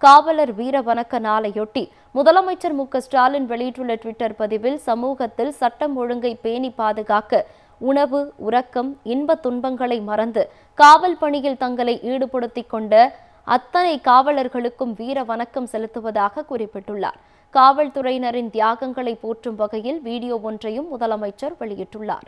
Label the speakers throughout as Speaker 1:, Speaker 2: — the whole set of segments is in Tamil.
Speaker 1: காவலர் வீர வணக்க நாளையொட்டி முதலமைச்சர் மு க ஸ்டாலின் வெளியிட்டுள்ள ட்விட்டர் பதிவில் சமூகத்தில் சட்டம் ஒழுங்கை பேணி பாதுகாக்க உணவு உறக்கம் இன்ப துன்பங்களை மறந்து காவல் பணியில் தங்களை ஈடுபடுத்திக் கொண்ட அத்தனை காவலர்களுக்கும் வீர வணக்கம் செலுத்துவதாக குறிப்பிட்டுள்ளார் காவல்துறையினரின் தியாகங்களை போற்றும் வகையில் வீடியோ ஒன்றையும் முதலமைச்சர் வெளியிட்டுள்ளார்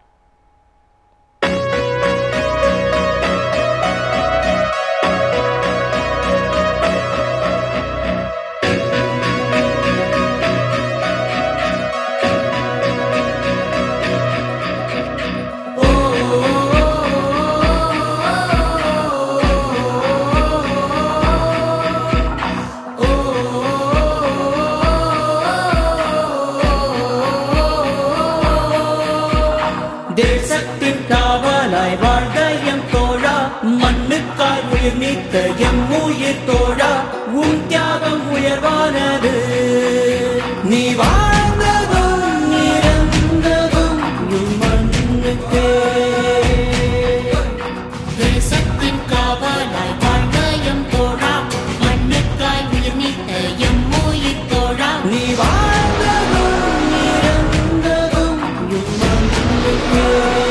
Speaker 2: தேசத்தின் காவலாய் வாழ்ந்த எம் தோழா மண்ணுக்காய் உயிர் நீத்த எம் உயிர் தோழா உன் தியாகம் உயர்வானது நீ வாழ்ந்ததும் இறந்ததும் உன் மண்ணுக்கே
Speaker 3: தேசத்தின் காவலாய் வாழ்ந்த எம் தோழா மண்ணுக்காய் உயிர் நீத்த எம் உயிர் தோழா
Speaker 2: நீ வாழ்ந்ததும் இறந்ததும் உன் மண்ணுக்கே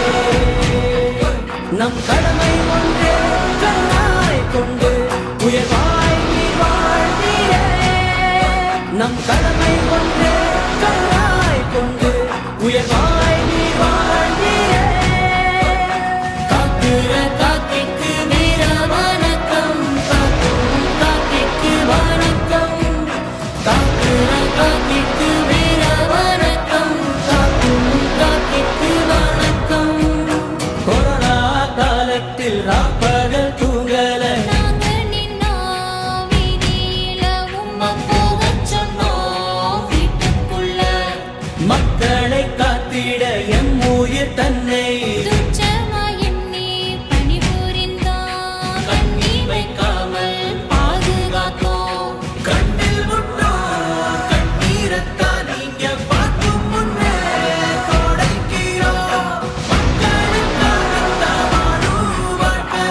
Speaker 2: நம் கடமை ஒன்றே கண்ணாய் கொண்டு உயர்வாய் நீ வாழ்ந்தீரே நம் கடமை ஒன்றே கண்ணாய் கொண்டு உயர்வாய் நீ வாழ்ந்தீரே
Speaker 3: காக்கிற காக்கைக்கு வீர வணக்கம் காக்கும் காக்கைக்கு வணக்கம் காக்கிற காக்கைக்கு வீர வணக்கம் காக்கும் காக்கைக்கு வணக்கம்
Speaker 2: கொரோனா காலத்தில் ராப்பகல் தூங்கல
Speaker 3: நாங்க நின்னோம் வீதியில உம்மை போகச் சொன்னோம் வீட்டுக்குள்ள
Speaker 2: மக்களை காத்திட எம் உயிர் தன்னை
Speaker 3: துச்சமாய் எண்ணி பணிபுரிந்தோம் கண்ணி வைக்காமல் பாதுகாத்தோம்
Speaker 2: கண்ணில் முட்டோம் கண்ணீரத்தான் நீங்க பார்க்கும் முன்னே கொடைக்கிறோம் மக்களுக்காகத்தான் வாழும் வாழ்க்கை.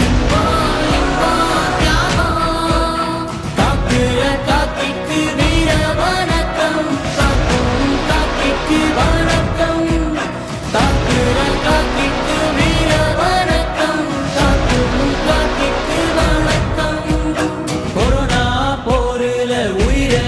Speaker 3: காக்கிற காக்கைக்கு வீர வணக்கம் காக்கும் காக்கைக்கு வணக்கம் காக்கிற காக்கைக்கு வீர வணக்கம் காக்கும் காக்கைக்கு வணக்கம்
Speaker 2: கொரோனா போரில உயிரை